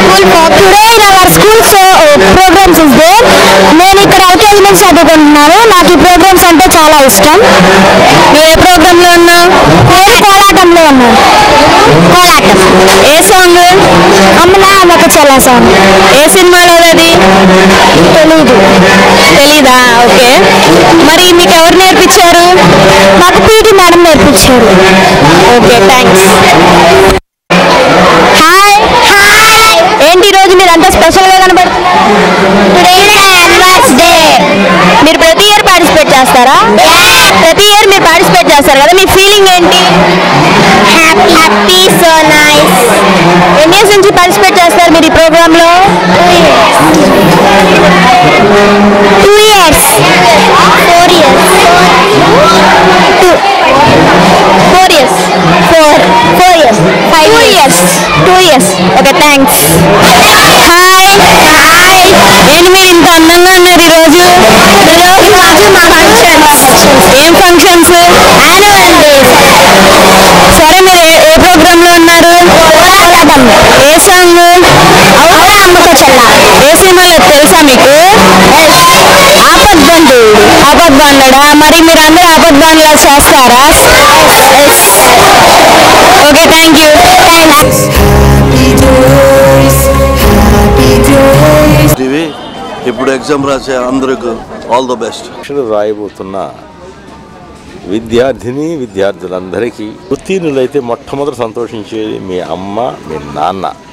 school for today in our school so, uh, programs is there నేను ఇక్కడ LKG నుంచి చదువుకుంటున్నాను నాకు ఈ ప్రోగ్రామ్స్ అంటే చాలా ఇష్టం నువ్వు ఏ ప్రోగ్రామ్ లో ఉన్నావు నేను కోలాటంలో ఉన్నాను కోలాటం ఏ సాంగ్ అమ్మలా అమ్మక చెల్ల సాంగ్ ఏ సినిమాలో అది తెలీదు తెలీదా ఓకే మరి మీకు ఎవరు నేర్పించారు మాకు పీటీ మేడం నేర్పించారు ఓకే థ్యాంక్స్ హాయ్ హాయ్ ఏంటి ఈ రోజు మీరు అంత స్పెషల్ గా కనబడుతున్నారు డే మీరు ప్రతి ఇయర్ పార్టిసిపేట్ చేస్తారా ప్రతి ఇయర్ మీరు పార్టిసిపేట్ చేస్తారు కదా మీ ఫీలింగ్ ఏంటి హ్యాపీ సో నైస్ ఎన్ని ఇయర్స్ నుంచి పార్టిసిపేట్ చేస్తారు మీరు ఈ ప్రోగ్రామ్ లో two years four years four years four four years five years two years okay thanks hi hi ఏంటి మీరు ఇంత అందంగా ఉన్నారు ఈరోజు ఈరోజు మాకు మా ఫంక్షన్స్ ఏం ఫంక్షన్స్ యాన్యువల్ డేస్ సరే మీరు ఏ- ఏ ప్రోగ్రామ్ లో ఉన్నారు కోలాటం ఏ సాంగ్ అవునా అమ్మక చెల్ల ఏ సినిమాలో తెలుసా మీకు ఆపద్బంధుడు ఆపద్బంధుడా మరి మీరు అందరూ ఆపద్బంధులా చేస్తారా ఓకే థ్యాంక్ యూ థ్యాంక్స్ ఇవి ఇప్పుడు ఎగ్జామ్ రాసే అందరికి ఆల్ ద బెస్ట్ పరీక్షలు రాయబోతున్న విద్యార్థిని విద్యార్థులందరికీ ఉత్తీర్ణులైతే మొట్టమొదటి సంతోషించేది మీ అమ్మ మీ నాన్న